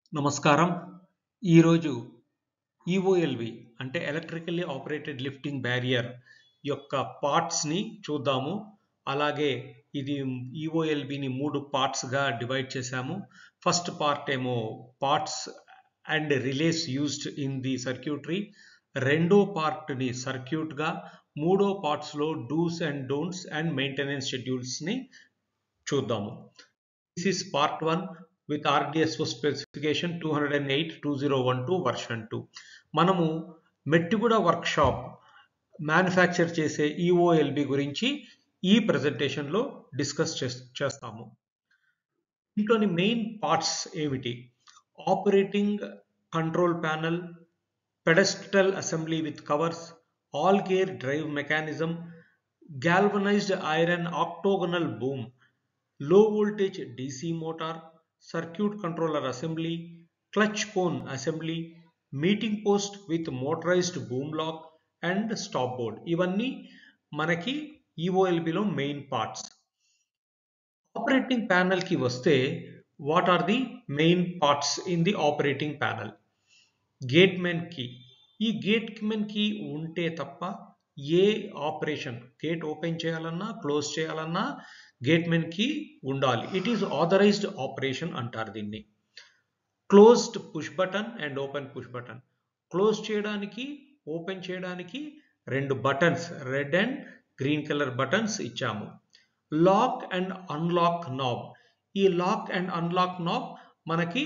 నమస్కారం ఈరోజు ఈఓఎల్వి అంటే ఎలక్ట్రికల్లీ ఆపరేటెడ్ లిఫ్టింగ్ బ్యారియర్ యొక్క పార్ట్స్ని చూద్దాము అలాగే ఇది ఈఓఎల్బిని మూడు పార్ట్స్గా డివైడ్ చేశాము ఫస్ట్ పార్ట్ ఏమో parts and relays used in the circuitry రెండో పార్ట్ని సర్క్యూట్గా మూడో పార్ట్స్లో dos and don'ts and maintenance షెడ్యూల్స్ని చూద్దాము this is part one with RDSO specification two hundred and eight two zero one two version two మనము Mettuguda workshop manufacture చేసే ఈఓఎల్బి గురించి ఈ ప్రజెంటేషన్లో డిస్కస్ చేస్తాము దీంట్లోని మెయిన్ పార్ట్స్ ఏమిటి operating control panel pedestal assembly with covers all gear drive mechanism galvanized iron octagonal boom, low voltage DC motor, circuit controller assembly, clutch cone assembly, meeting post with motorized boom lock and stop board. ఇవన్నీ మనకి ఈఓఎల్బిలో main parts operating ప్యానల్కి వస్తే what are the main parts in the operating panel gate men key ఈ gate men key ఉంటే తప్ప ఏ operation gate open చేయాలన్నా క్లోజ్ చేయాలన్నా గేట్ మెన్ కి ఉండాలి ఇట్ ఈస్ ఆథరైజ్డ్ ఆపరేషన్ అంటారు దీన్ని closed push button and open push button close చేయడానికి ఓపెన్ చేయడానికి రెండు buttons red and green colour buttons ఇచ్చాము లాక్ అండ్ అన్లాక్ నాబ్ ఈ లాక్ అండ్ అన్లాక్ నాబ్ మనకి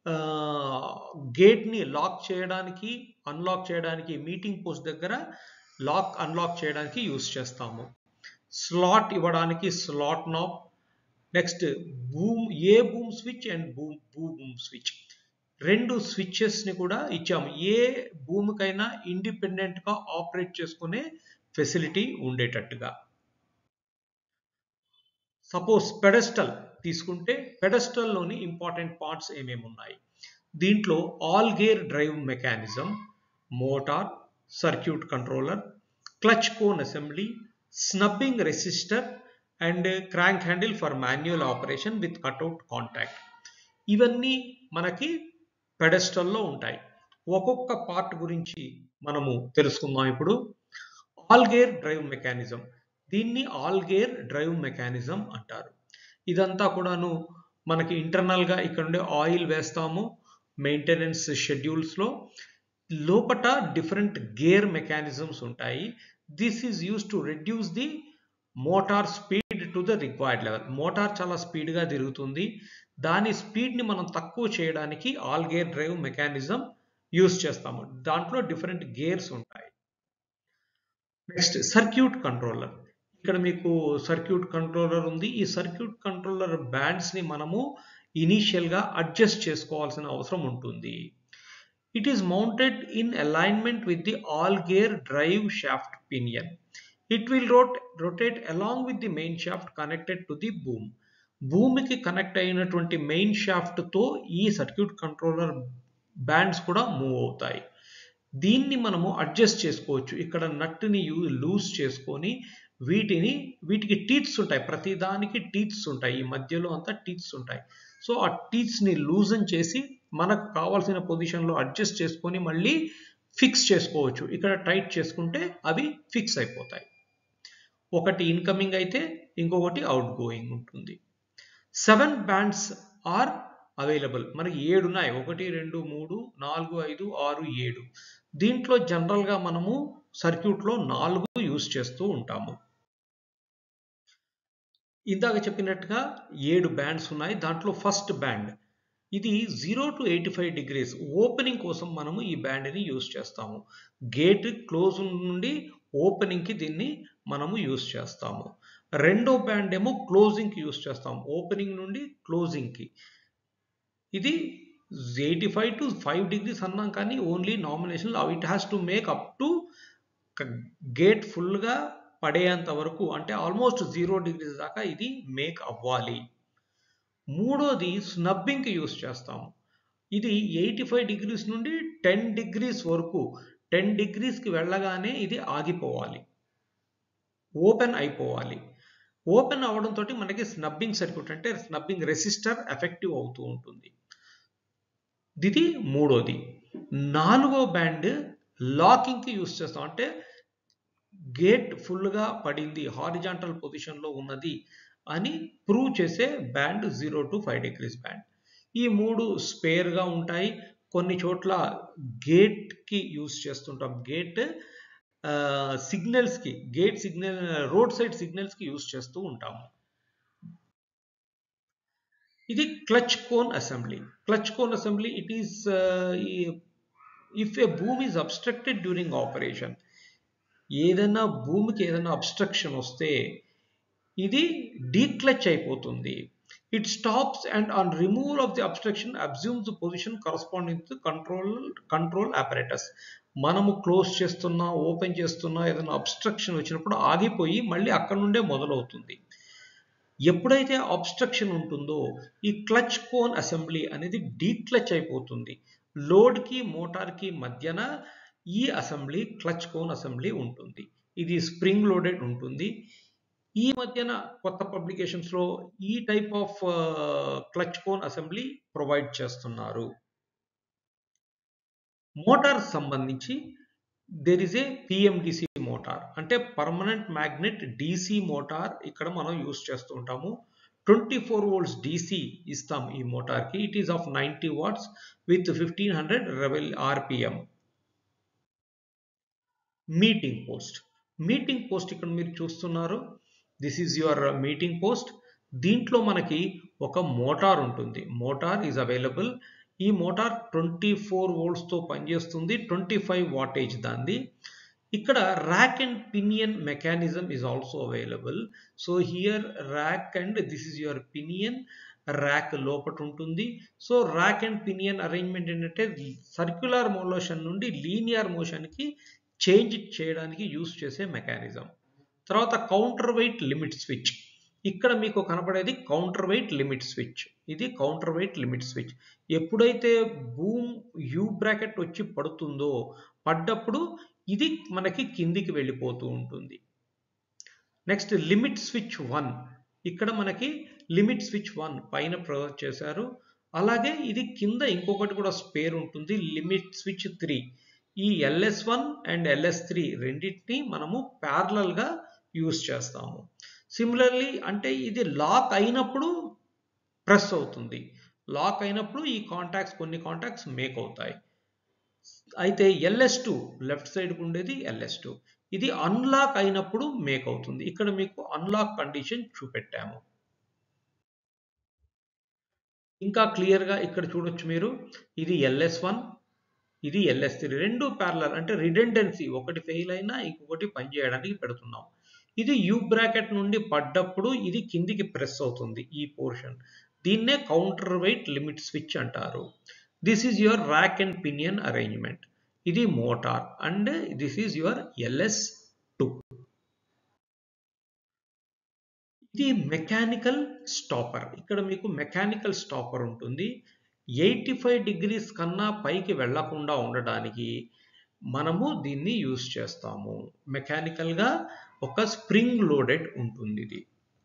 గేట్ని లాక్ చేయడానికి అన్లాక్ చేయడానికి మీటింగ్ పోస్ట్ దగ్గర లాక్ అన్లాక్ చేయడానికి యూస్ చేస్తాము స్లాట్ ఇవ్వడానికి slot knob next boom A boom switch and boom బూ బూమ్ స్విచ్ రెండు స్విచ్చెస్ని కూడా ఇచ్చాము ఏ భూమికైనా ఇండిపెండెంట్గా ఆపరేట్ చేసుకునే ఫెసిలిటీ ఉండేటట్టుగా సపోజ్ పెడస్టల్ తీసుకుంటే పెడస్టల్లోని ఇంపార్టెంట్ పార్ట్స్ ఏమేమి ఉన్నాయి దీంట్లో all gear drive mechanism motor circuit controller clutch cone assembly snubbing resistor and crank handle for manual operation with cutout contact ఇవన్నీ మనకి పెడస్టల్లో ఉంటాయి ఒక్కొక్క పార్ట్ గురించి మనము తెలుసుకుందాం ఇప్పుడు ఆల్ గేర్ డ్రైవ్ మెకానిజం దీన్ని ఆల్ గేర్ డ్రైవ్ మెకానిజం అంటారు ఇదంతా కూడాను మనకి ఇంటర్నల్గా ఇక్కడ నుండి ఆయిల్ వేస్తాము మెయింటెనెన్స్ షెడ్యూల్స్లో లోపట డిఫరెంట్ గేర్ మెకానిజమ్స్ ఉంటాయి this is use to reduce the motor speed to the required level motor చాలా స్పీడ్గా తిరుగుతుంది దాని స్పీడ్ని మనం తక్కువ చేయడానికి all gear drive mechanism use చేస్తాము దాంట్లో డిఫరెంట్ గేర్స్ ఉంటాయి నెక్స్ట్ సర్క్యూట్ కంట్రోలర్ ఇక్కడ మీకు సర్క్యూట్ కంట్రోలర్ ఉంది ఈ సర్క్యూట్ కంట్రోలర్ బ్యాండ్స్ని మనము ఇనీషియల్గా అడ్జస్ట్ చేసుకోవాల్సిన అవసరం ఉంటుంది it is mounted in alignment with the all gear drive shaft pinion. It will rot rotate along with the main shaft connected to the boom. భూమికి కనెక్ట్ అయినటువంటి main షాఫ్ట్తో ఈ సర్క్యూట్ కంట్రోలర్ బ్యాండ్స్ కూడా move అవుతాయి దీన్ని మనము adjust చేసుకోవచ్చు ఇక్కడ నట్టుని లూజ్ చేసుకొని వీటిని వీటికి టీత్స్ ఉంటాయి ప్రతి దానికి టీత్స్ ఉంటాయి ఈ మధ్యలో అంతా టీత్స్ ఉంటాయి సో ఆ టీత్స్ని లూజన్ చేసి మనకు కావాల్సిన పొజిషన్లో అడ్జస్ట్ చేసుకొని మళ్ళీ ఫిక్స్ చేసుకోవచ్చు ఇక్కడ టైట్ చేసుకుంటే అవి ఫిక్స్ అయిపోతాయి ఒకటి ఇన్కమింగ్ అయితే ఇంకొకటి అవుట్ గోయింగ్ ఉంటుంది సెవెన్ బ్యాండ్స్ ఆర్ అవైలబుల్ మనకి ఏడు ఉన్నాయి ఒకటి రెండు మూడు నాలుగు ఐదు ఆరు ఏడు దీంట్లో జనరల్గా మనము సర్క్యూట్లో నాలుగు యూస్ చేస్తూ ఉంటాము ఇందాక చెప్పినట్టుగా ఏడు బ్యాండ్స్ ఉన్నాయి దాంట్లో ఫస్ట్ బ్యాండ్ ఇది zero to eighty five degrees opening కోసం మనము ఈ బ్యాండ్ని యూస్ చేస్తాము గేట్ క్లోజ్ నుండి ఓపెనింగ్కి దీన్ని మనము యూస్ చేస్తాము రెండో బ్యాండ్ ఏమో క్లోజింగ్కి యూస్ చేస్తాము ఓపెనింగ్ నుండి క్లోజింగ్కి ఇది eighty five to five degrees అన్నాం కానీ only nomination it has to make up to gate ఫుల్గా పడేంత వరకు అంటే ఆల్మోస్ట్ జీరో డిగ్రీస్ దాకా ఇది మేక్ అవ్వాలి మూడోది స్నబ్బింగ్కి యూస్ చేస్తాము ఇది ఎయిటీ ఫైవ్ డిగ్రీస్ నుండి టెన్ డిగ్రీస్ వరకు టెన్ డిగ్రీస్కి వెళ్ళగానే ఇది ఆగిపోవాలి ఓపెన్ అయిపోవాలి ఓపెన్ అవడంతో మనకి స్నబ్బింగ్ సర్క్యూట్ అంటే స్నబ్బింగ్ రెసిస్టర్ ఎఫెక్టివ్ అవుతూ ఉంటుంది ఇది మూడోది నాలుగో బ్యాండ్ లాకింగ్కి యూస్ చేస్తాం అంటే గేట్ ఫుల్గా పడింది హారిజాంటల్ పొజిషన్లో ఉన్నది అని ప్రూవ్ చేసే band zero to five degrees band ఈ మూడు స్పేర్గా ఉంటాయి కొన్ని చోట్ల గేట్కి యూస్ చేస్తుంటాం గేట్ సిగ్నల్స్కి గేట్ సిగ్నల్ రోడ్ సైడ్ సిగ్నల్స్కి యూస్ చేస్తూ ఉంటాము ఇది clutch cone assembly clutch cone assembly it is if a boom is obstructed during operation ఏదైనా భూమికి ఏదైనా అబ్స్ట్రక్షన్ వస్తే ఇది డీక్లచ్ అయిపోతుంది it stops and on removal of the obstruction assumes the position corresponding to control control apparatus మనము close చేస్తున్నా open చేస్తున్నా ఏదైనా అబ్స్ట్రక్షన్ వచ్చినప్పుడు ఆగిపోయి మళ్ళీ అక్కడ నుండే మొదలవుతుంది ఎప్పుడైతే అబ్స్ట్రక్షన్ ఉంటుందో ఈ క్లచ్ కోన్ అసెంబ్లీ అనేది డీక్లచ్ అయిపోతుంది లోడ్కి మోటార్కి మధ్యన ఈ అసెంబ్లీ క్లచ్ కోన్ అసెంబ్లీ ఉంటుంది ఇది స్ప్రింగ్ లోడెడ్ ఉంటుంది ఈ మధ్యన కొత్త పబ్లికేషన్స్లో ఈ type of clutch cone assembly provide చేస్తున్నారు మోటార్ సంబంధించి there is a PMDC motor అంటే పర్మనెంట్ మ్యాగ్నెట్ డిసి మోటార్ ఇక్కడ మనం యూస్ చేస్తూ ఉంటాము ట్వంటీ ఫోర్ వోల్ట్స్ డిసి ఇస్తాం ఈ మోటార్కి it is of ninety watts with fifteen hundred revel RPM meeting post meeting post ఇక్కడ మీరు చూస్తున్నారు this is your meeting post దీంట్లో మనకి ఒక మోటార్ ఉంటుంది మోటార్ ఈజ్ అవైలబుల్ ఈ మోటార్ ట్వంటీ ఫోర్ వోల్ట్స్తో పనిచేస్తుంది ట్వంటీ ఫైవ్ వాటేజ్ దాన్ని ఇక్కడ rack and pinion mechanism is also available so here rack and this is your pinion rack లోపట ఉంటుంది so rack and pinion arrangement ఏంటంటే circular motion నుండి linear మోషన్కి చేంజ్ చేయడానికి యూస్ చేసే మెకానిజం తర్వాత కౌంటర్ వెయిట్ లిమిట్ స్విచ్ ఇక్కడ మీకు కనపడేది కౌంటర్ వెయిట్ లిమిట్ స్విచ్ ఇది కౌంటర్ వెయిట్ లిమిట్ స్విచ్ ఎప్పుడైతే బూమ్ యూ బ్రాకెట్ వచ్చి పడుతుందో పడ్డప్పుడు ఇది మనకి కిందికి వెళ్ళిపోతూ ఉంటుంది నెక్స్ట్ లిమిట్ స్విచ్ వన్ ఇక్కడ మనకి లిమిట్ స్విచ్ వన్ పైన ప్రొవైడ్ చేశారు అలాగే ఇది కింద ఇంకొకటి కూడా స్పేర్ ఉంటుంది లిమిట్ స్విచ్ త్రీ ఈ LS one and LS three రెండింటిని మనము ప్యారలల్గా యూస్ చేస్తాము సిమిలర్లీ అంటే ఇది లాక్ అయినప్పుడు ప్రెస్ అవుతుంది లాక్ అయినప్పుడు ఈ కాంటాక్ట్స్ కొన్ని కాంటాక్ట్స్ మేక్ అవుతాయి అయితే ఎల్ఎస్ టూ లెఫ్ట్ సైడ్కి ఉండేది ఎల్ఎస్ టూ ఇది అన్లాక్ అయినప్పుడు మేక్ అవుతుంది ఇక్కడ మీకు అన్లాక్ కండిషన్ చూపెట్టాము ఇంకా క్లియర్గా ఇక్కడ చూడొచ్చు మీరు ఇది ఎల్ఎస్ వన్ ఇది ఎల్ఎస్ త్రీ రెండు ప్యారలర్ అంటే రిడెండెన్సీ ఒకటి ఫెయిల్ అయినా ఇంకొకటి పనిచేయడానికి పెడుతున్నాం ఇది యూ బ్రాకెట్ నుండి పడ్డప్పుడు ఇది కిందికి ప్రెస్ అవుతుంది ఈ పోర్షన్ దీన్నే కౌంటర్ వెయిట్ లిమిట్ స్విచ్ అంటారు this is your rack and pinion arrangement ఇది motor and this is your LS two ఇది మెకానికల్ స్టాపర్ ఇక్కడ మీకు మెకానికల్ స్టాపర్ ఉంటుంది ఎయిటీ ఫైవ్ డిగ్రీస్ కన్నా పైకి వెళ్లకుండా ఉండడానికి మనము దీన్ని యూస్ చేస్తాము మెకానికల్గా ఒక స్ప్రింగ్ లోడెడ్ ఉంటుంది ఇది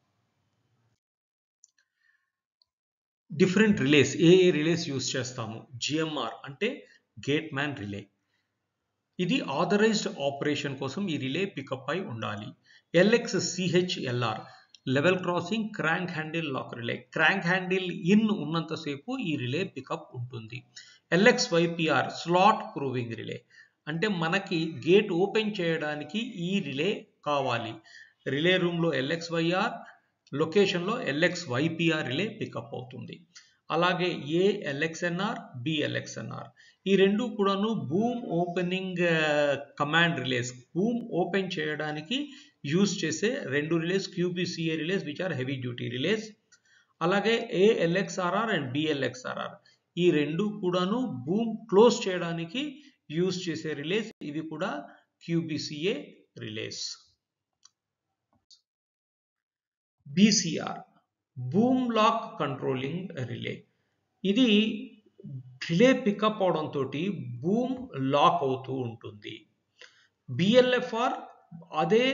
డిఫరెంట్ రిలేస్ ఏ ఏ రిలేస్ యూస్ చేస్తాము జిఎంఆర్ అంటే గేట్ మ్యాన్ రిలే ఇది ఆథరైజ్డ్ ఆపరేషన్ కోసం ఈ రిలే పికప్ అయి ఉండాలి LX CHLR level crossing crank handle lock relay crank handle in ఉన్నంతసేపు ఈ రిలే పికప్ ఉంటుంది LX YPR slot proving relay అంటే మనకి గేట్ ఓపెన్ చేయడానికి ఈ రిలే కావాలి రిలే రూమ్లో ఎల్ఎక్స్ వైఆర్ లొకేషన్లో ఎల్ఎక్స్ వైపిఆర్ రిలే పికప్ అవుతుంది అలాగే ఏ ఎల్ఎక్స్ఎన్ఆర్ బిఎల్ఎక్స్ఎన్ఆర్ ఈ రెండు కూడాను boom opening command relays boom open చేయడానికి యూస్ చేసే రెండు relays QBCA relays which are heavy duty relays అలాగే ఏఎల్ఎక్స్ఆర్ఆర్ అండ్ బిఎల్ఎక్స్ఆర్ఆర్ ఈ రెండు కూడాను బూమ్ క్లోజ్ చేయడానికి యూస్ చేసే రిలేస్ ఇవి కూడా QBCA relays BCR boom lock controlling relay ఇది రిలే పికప్ అవడంతో బూమ్ లాక్ అవుతూ ఉంటుంది బిఎల్ఎఫ్ఆర్ అదే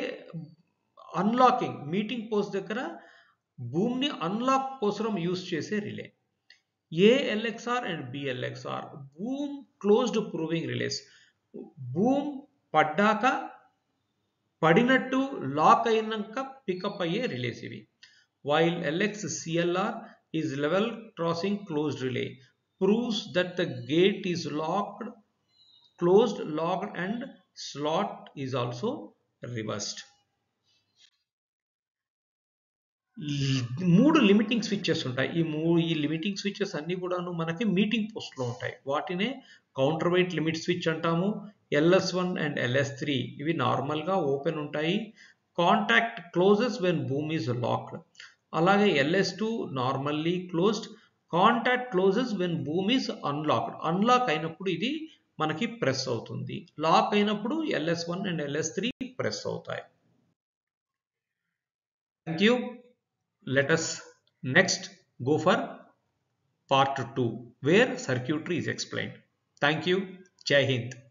అన్లాకింగ్ మీటింగ్ పోస్ట్ దగ్గర బూమ్ని అన్లాక్ కోసం యూస్ చేసే relay ALXR and BLXR boom closed proving relays boom పడ్డాక పడినట్టు లాక్ అయినాక పికప్ అయ్యే రిలేస్ ఇవి while LX CLR is level crossing closed relay proves that the gate is locked closed locked and slot is also reversed మూడు limiting switches ఉంటాయి ఈ మూడు ఈ లిమిటింగ్ స్విచ్చెస్ అన్ని కూడాను మనకి మీటింగ్ పోస్ట్లో ఉంటాయి వాటినే కౌంటర్ వెయిట్ లిమిట్ స్విచ్ అంటాము LS one and LS three ఇవి నార్మల్గా ఓపెన్ ఉంటాయి contact closes when boom is locked అలాగే LS two normally closed contact closes when boom is unlocked unlock అయినప్పుడు ఇది మనకి ప్రెస్ అవుతుంది లాక్ అయినప్పుడు LS one and LS three press అవుతాయి thank you let us next go for part 2 where circuitry is explained. Thank you. Jai Hind.